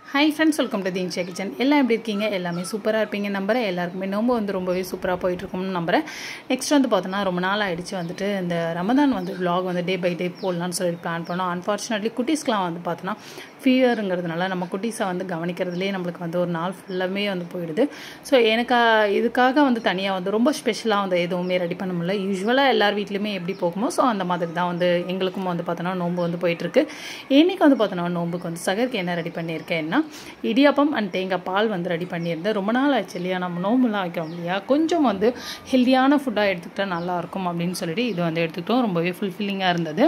hi friends welcome to Deensha kitchen எல்லாம் எப்படி இருக்கீங்க எல்லாமே சூப்பராக இருப்பீங்க நம்புறேன் எல்லாருக்குமே நோம்பு வந்து ரொம்பவே சூப்பராக போயிட்டுருக்கும்னு நம்புறேன் நெக்ஸ்ட் வந்து பார்த்தோன்னா ரொம்ப நாள் ஆயிடுச்சு வந்துட்டு இந்த ரமதான் வந்து vlog வந்து டே பை டே போடலான்னு சொல்லிட்டு பிளான் பண்ணோம் அன்ஃபார்ச்சுனேட்லி குட்டீஸ்க்குலாம் வந்து பார்த்தோன்னா ஃபீவருங்கிறதுனால நம்ம குட்டீஸை வந்து கவனிக்கிறதுலேயே நம்மளுக்கு வந்து ஒரு நாள் ஃபுல்லாமே வந்து போயிடுது ஸோ எனக்கு இதுக்காக வந்து தனியாக வந்து ரொம்ப ஸ்பெஷலாக வந்து எதுவுமே ரெடி பண்ண முடியல யூஸ்வலாக எல்லார் வீட்லேயுமே எப்படி போகுமோ ஸோ அந்த மாதிரி தான் வந்து எங்களுக்கும் வந்து பார்த்தோன்னா நோன்பு வந்து போயிட்டுருக்கு இன்றைக்கி வந்து பார்த்தோன்னா நோன்புக்கு வந்து சகருக்கு என்ன ரெடி பண்ணியிருக்கேன்னா இடியாப்பம் அண்ட் தேங்காய் பால் வந்து ரெடி பண்ணியிருந்தேன் ரொம்ப நாள் ஆச்சு இல்லையா நம்ம நோம்புலாம் வைக்கிறோம் இல்லையா கொஞ்சம் வந்து ஹெல்த்தியான ஃபுட்டாக எடுத்துக்கிட்டால் நல்லாயிருக்கும் அப்படின்னு சொல்லிட்டு இது வந்து எடுத்துக்கிட்டோம் ரொம்பவே ஃபுல்ஃபில்லிங்காக இருந்தது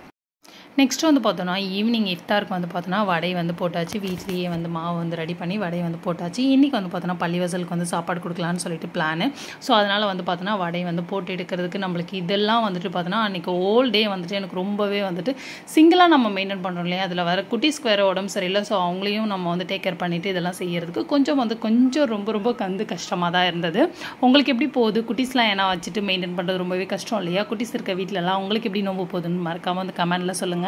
நெக்ஸ்ட் வந்து பார்த்தோன்னா ஈவினிங் இஃப்தாருக்கு வந்து பார்த்தோன்னா வடை வந்து போட்டாச்சு வீட்லேயே வந்து மாவு வந்து ரெடி பண்ணி வடை வந்து போட்டாச்சு இன்றைக்கி வந்து பார்த்தோன்னா பள்ளிவாசலுக்கு வந்து சாப்பாடு கொடுக்கலான்னு சொல்லிட்டு பிளானு ஸோ அதனால் வந்து பார்த்தோன்னா வடை வந்து போட்டு எடுக்கிறதுக்கு நம்மளுக்கு இதெல்லாம் வந்துட்டு பார்த்தோன்னா அன்றைக்கி ஓல் டே வந்துட்டு எனக்கு ரொம்பவே வந்துட்டு சிங்கிளாக நம்ம மெயின்டைன் பண்ணுறோம் இல்லையா அதில் வர குட்டீஸ்க்கு வேறு உடம்பு சரியில்லை ஸோ அவங்களையும் நம்ம வந்து டேக் கேர் பண்ணிவிட்டு இதெல்லாம் செய்யறதுக்கு கொஞ்சம் வந்து கொஞ்சம் ரொம்ப ரொம்ப வந்து கஷ்டமாக தான் இருந்தது உங்களுக்கு எப்படி போகுது குட்டீஸ்லாம் ஏன்னா வச்சுட்டு மெயின்டைன் பண்ணுறது ரொம்பவே கஷ்டம் இல்லையா குட்டீஸ் இருக்க வீட்டிலலாம் உங்களுக்கு எப்படி நோம்பு போகுதுன்னு மறக்காமல் வந்து கமெண்டில் சொல்லுங்கள்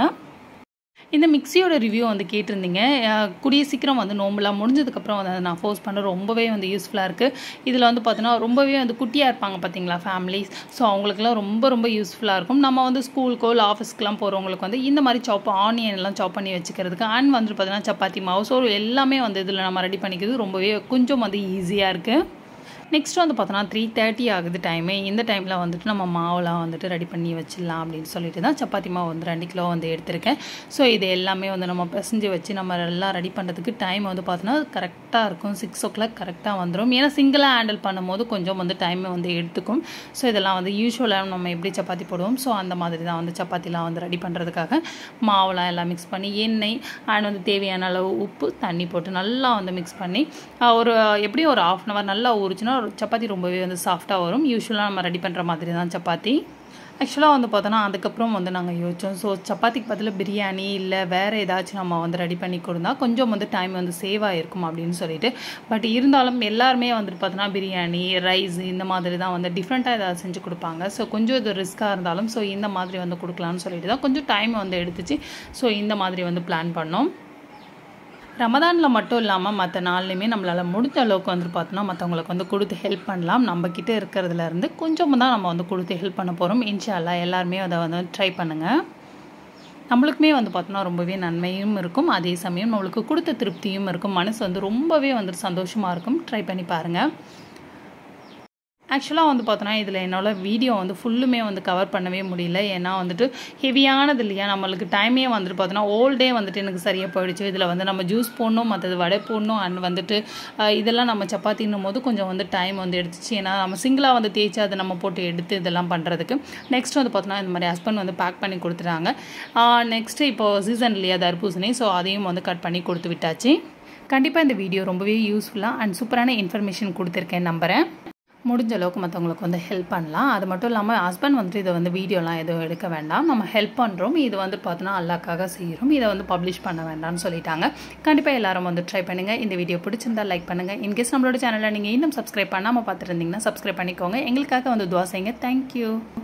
இந்த மிக்சியோட ரிவ்யூ வந்து கேட்டிருந்தீங்க அஹ் கூடிய சீக்கிரம் வந்து நோம்புலாம் முடிஞ்சதுக்கப்புறம் வந்து அதை நான் ஃபோர்ஸ் பண்ண ரொம்பவே வந்து யூஸ்ஃபுல்லாக இருக்குது இதில் வந்து பார்த்தோன்னா ரொம்பவே வந்து குட்டியாக இருப்பாங்க பார்த்தீங்களா ஃபேமிலிஸ் ஸோ அவங்களுக்குலாம் ரொம்ப ரொம்ப யூஸ்ஃபுல்லாக இருக்கும் நம்ம வந்து ஸ்கூலுக்கோ இல்லை ஆஃபீஸ்க்குலாம் போகிறவங்களுக்கு வந்து இந்த மாதிரி சாப் ஆனியன் எல்லாம் சாப் பண்ணி வச்சுக்கிறதுக்கு அண்ட் வந்துட்டு பார்த்தீங்கன்னா சப்பாத்தி மாவு ஸோ எல்லாமே வந்து இதில் நம்ம ரெடி பண்ணிக்கிறது ரொம்பவே கொஞ்சம் வந்து ஈஸியாக இருக்குது நெக்ஸ்ட் வந்து பார்த்தோன்னா த்ரீ தேர்ட்டி ஆகுது டைமு இந்த டைமில் வந்துட்டு நம்ம மாவுலாம் வந்துட்டு ரெடி பண்ணி வச்சிடலாம் அப்படின்னு சொல்லிட்டு தான் சப்பாத்தி மாவு வந்து ரெண்டு கிலோ வந்து எடுத்திருக்கேன் ஸோ இது எல்லாமே வந்து நம்ம பிசைஞ்சு வச்சு நம்ம எல்லாம் ரெடி பண்ணுறதுக்கு டைம் வந்து பார்த்தோன்னா கரெக்டாக இருக்கும் சிக்ஸ் ஓ கிளாக் கரெக்டாக வந்துடும் ஏன்னா சிங்கிளாக ஹேண்டில் பண்ணும்போது கொஞ்சம் வந்து டைம் வந்து எடுத்துக்கும் ஸோ இதெல்லாம் வந்து யூஸ்வலாக நம்ம எப்படி சப்பாத்தி போடுவோம் ஸோ அந்த மாதிரி தான் வந்து சப்பாத்திலாம் வந்து ரெடி பண்ணுறதுக்காக மாவுலாம் எல்லாம் மிக்ஸ் பண்ணி எண்ணெய் அண்ட் வந்து தேவையான அளவு உப்பு தண்ணி போட்டு நல்லா வந்து மிக்ஸ் பண்ணி ஆஹ் ஒரு எப்படியும் ஒரு ஆஃப் அன் ஹவர் நல்லா ஊறிச்சுன்னா ஒரு சப்பாத்தி ரொம்பவே வந்து சாஃப்டாக வரும் யூஸ்வலாக நம்ம ரெடி பண்ணுற மாதிரி தான் சப்பாத்தி ஆக்சுவலாக வந்து பார்த்தோன்னா அதுக்கப்புறம் வந்து நாங்கள் யோசித்தோம் ஸோ சப்பாத்திக்கு பதில் பிரியாணி இல்லை வேறு ஏதாச்சும் நம்ம வந்து ரெடி பண்ணி கொடுத்தா கொஞ்சம் வந்து டைம் வந்து சேவ் ஆகிருக்கும் அப்படின்னு சொல்லிட்டு பட் இருந்தாலும் எல்லாருமே வந்துட்டு பார்த்தோன்னா பிரியாணி ரைஸ் இந்த மாதிரி தான் வந்து டிஃப்ரெண்ட்டாக ஏதாவது செஞ்சு கொடுப்பாங்க ஸோ கொஞ்சம் இது ரிஸ்க்காக இருந்தாலும் ஸோ இந்த மாதிரி வந்து கொடுக்கலான்னு சொல்லிட்டு தான் கொஞ்சம் டைம் வந்து எடுத்துச்சு ஸோ இந்த மாதிரி வந்து பிளான் பண்ணோம் ரமதானில் மட்டும் இல்லாமல் மற்ற நாள்லையுமே நம்மளால் முடிஞ்ச அளவுக்கு வந்து பார்த்தோன்னா மற்றவங்களுக்கு வந்து கொடுத்து ஹெல்ப் பண்ணலாம் நம்ம கிட்ட இருக்கிறதுல இருந்து கொஞ்சம் தான் நம்ம வந்து கொடுத்து ஹெல்ப் பண்ண போகிறோம் இன்ஷால்லா எல்லாருமே அதை வந்து ட்ரை பண்ணுங்கள் நம்மளுக்குமே வந்து பார்த்தோன்னா ரொம்பவே நன்மையும் இருக்கும் அதே சமயம் நம்மளுக்கு கொடுத்த திருப்தியும் இருக்கும் மனசு வந்து ரொம்பவே வந்துட்டு சந்தோஷமாக இருக்கும் ட்ரை பண்ணி பாருங்கள் ஆக்சுவலாக வந்து பார்த்தோன்னா இதில் என்னால் வீடியோ வந்து ஃபுல்லுமே வந்து கவர் பண்ணவே முடியல ஏன்னா வந்துட்டு ஹெவியானது இல்லையா நம்மளுக்கு டைமே வந்துட்டு பார்த்தோன்னா ஓல் டே வந்துட்டு எனக்கு சரியாக போயிடுச்சு இதில் வந்து நம்ம ஜூஸ் போடணும் மற்றது வடை போடணும் அண்ட் வந்துட்டு அஹ், இதெல்லாம் நம்ம சப்பாத்தின்னும் போது கொஞ்சம் வந்து டைம் வந்து எடுத்துச்சு ஏன்னா நம்ம சிங்கிளாக வந்து தேய்ச்சி அதை நம்ம போட்டு எடுத்து இதெல்லாம் பண்ணுறதுக்கு நெக்ஸ்ட் வந்து பார்த்தோன்னா இந்த மாதிரி ஹஸ்பண்ட் வந்து பேக் பண்ணி கொடுத்துட்டாங்க நெக்ஸ்ட்டு இப்போது சீசன் இல்லையா தர்பூசணி ஸோ அதையும் வந்து கட் பண்ணி கொடுத்து விட்டாச்சு கண்டிப்பாக இந்த வீடியோ ரொம்பவே யூஸ்ஃபுல்லாக அண்ட் சூப்பரான இன்ஃபர்மேஷன் கொடுத்துருக்கேன் நம்புகிறேன் முடிஞ்ச அளவுக்கு மற்றவங்களுக்கு வந்து ஹெல்ப் பண்ணலாம் அது மட்டும் இல்லாமல் ஹஸ்பண்ட் வந்துட்டு இதை வந்து வீடியோலாம் எதுவும் எடுக்க வேண்டாம் நம்ம ஹெல்ப் பண்ணுறோம் இது வந்து பார்த்தோன்னா அல்லாக்காக செய்கிறோம் இதை வந்து பப்ளிஷ் பண்ண வேண்டாம்னு சொல்லிட்டாங்க கண்டிப்பாக எல்லாரும் வந்து ட்ரை பண்ணுங்கள் இந்த வீடியோ பிடிச்சிருந்தா லைக் பண்ணுங்கள் இன்கேஸ் நம்மளோட சேனலை நீங்கள் இன்னும் சப்ஸ்கிரைப் பண்ணாமல் பார்த்துருந்தீங்கன்னா சப்ஸ்கிரைப் பண்ணிக்கோங்க எங்களுக்காக வந்து துவா செய்யுங்க தேங்க்யூ